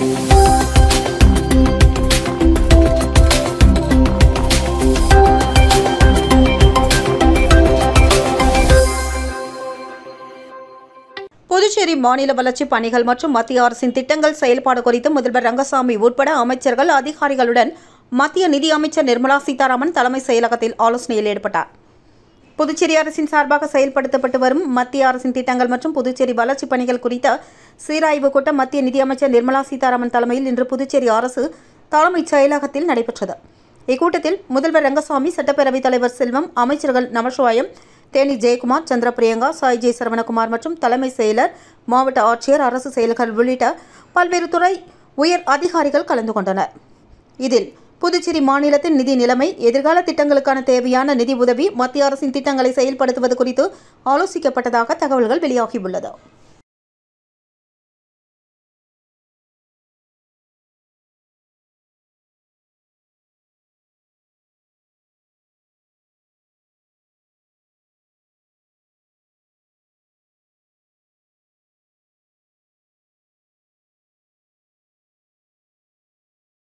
புதுச்சேரி மாநில வளர்ச்சிப் பணிகள் மற்றும் மத்திய அரசின் திட்டங்கள் செயல்பாடு குறித்து முதல்வர் ரங்கசாமி உட்பட அமைச்சர்கள் அதிகாரிகளுடன் மத்திய நிதி அமைச்சர் நிர்மலா சீதாராமன் தலைமை செயலகத்தில் ஆலோசனையில் ஈடுபட்டார் புதுச்சேரி அரசின் சார்பாக செயல்படுத்தப்பட்டு வரும் மத்திய அரசின் திட்டங்கள் மற்றும் புதுச்சேரி வளர்ச்சிப் பணிகள் குறித்த சீராய்வு கூட்டம் மத்திய நிதியமைச்சர் நிர்மலா சீதாராமன் தலைமையில் இன்று புதுச்சேரி அரசு தலைமைச் செயலகத்தில் நடைபெற்றது இக்கூட்டத்தில் முதல்வர் ரங்கசாமி சட்டப்பேரவைத் தலைவர் செல்வம் அமைச்சர்கள் நமசிவாயம் தேனி ஜெயக்குமார் சந்திர பிரியங்கா சாய் ஜே சரவணகுமார் மற்றும் தலைமை செயலர் மாவட்ட ஆட்சியர் அரசு செயலர்கள் உள்ளிட்ட பல்வேறு துறை உயர் அதிகாரிகள் கலந்து கொண்டனர் இதில் புதுச்சேரி மாநிலத்தின் நிதி நிலைமை எதிர்கால திட்டங்களுக்கான தேவையான நிதி உதவி மத்திய அரசின் திட்டங்களை செயல்படுத்துவது குறித்து ஆலோசிக்கப்பட்டதாக தகவல்கள் வெளியாகியுள்ளது